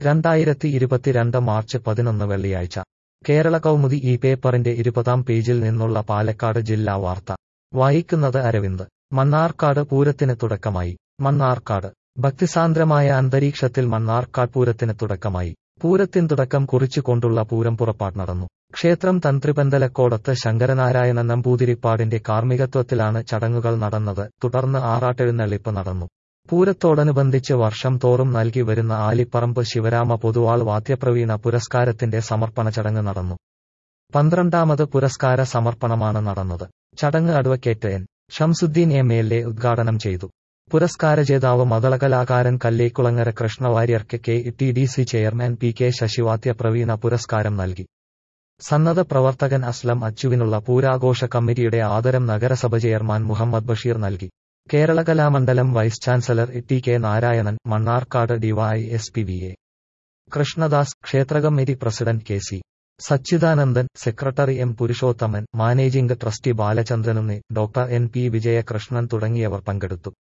രണ്ടായിരത്തി ഇരുപത്തിരണ്ട് മാർച്ച് പതിനൊന്ന് വെള്ളിയാഴ്ച കേരള കൗമുദി ഈ പേപ്പറിന്റെ ഇരുപതാം പേജിൽ നിന്നുള്ള പാലക്കാട് ജില്ലാ വാർത്ത വായിക്കുന്നത് അരവിന്ദ് മണ്ണാർക്കാട് പൂരത്തിന് തുടക്കമായി മണ്ണാർക്കാട് ഭക്തിസാന്ദ്രമായ അന്തരീക്ഷത്തിൽ മണ്ണാർക്കാട് പൂരത്തിന് തുടക്കമായി പൂരത്തിൻ തുടക്കം കുറിച്ചുകൊണ്ടുള്ള പൂരം പുറപ്പാട് നടന്നു ക്ഷേത്രം തന്ത്രിപന്തലക്കോടത്ത് ശങ്കരനാരായണ നമ്പൂതിരിപ്പാടിന്റെ കാർമ്മികത്വത്തിലാണ് ചടങ്ങുകൾ നടന്നത് തുടർന്ന് ആറാട്ടെഴുന്നള്ളിപ്പ് നടന്നു പൂരത്തോടനുബന്ധിച്ച് വർഷം തോറും നൽകി വരുന്ന ആലിപ്പറമ്പ് ശിവരാമ പൊതുവാൾ വാദ്യപ്രവീണ പുരസ്കാരത്തിന്റെ സമർപ്പണ ചടങ്ങ് നടന്നു പന്ത്രണ്ടാമത് പുരസ്കാര സമർപ്പണമാണ് നടന്നത് ചടങ്ങ് advocate N Shamsuddin M L A ഉദ്ഘാടനം ചെയ്തു പുരസ്കാര ജേതാവ് മതളകലാകാരൻ കല്ലേക്കുളങ്ങര കൃഷ്ണവാര്യർക്ക് K T D C chairman P K ശശിവാദ്യ പ്രവീണ പുരസ്കാരം നൽകി സന്നദ്ധ പ്രവർത്തകൻ അസ്ലം അച്ചുവിനുള്ള പൂരാഘോഷ കമ്മിറ്റിയുടെ ആദരം നഗരസഭ ചെയർമാൻ മുഹമ്മദ് ബഷീർ നൽകി Kerala Kalamandalam vice chancellor T K Narayanan Mannarkkad D Y S P V A Krishnadas ക്ഷേത്രകമ്മിറ്റി president K C Sachidanandan secretary M Purushothaman managing trustee ബാലചന്ദ്രനുണ്ണി ഡോക്ടർ എൻ പി വിജയകൃഷ്ണൻ തുടങ്ങിയവർ പങ്കെടുത്തു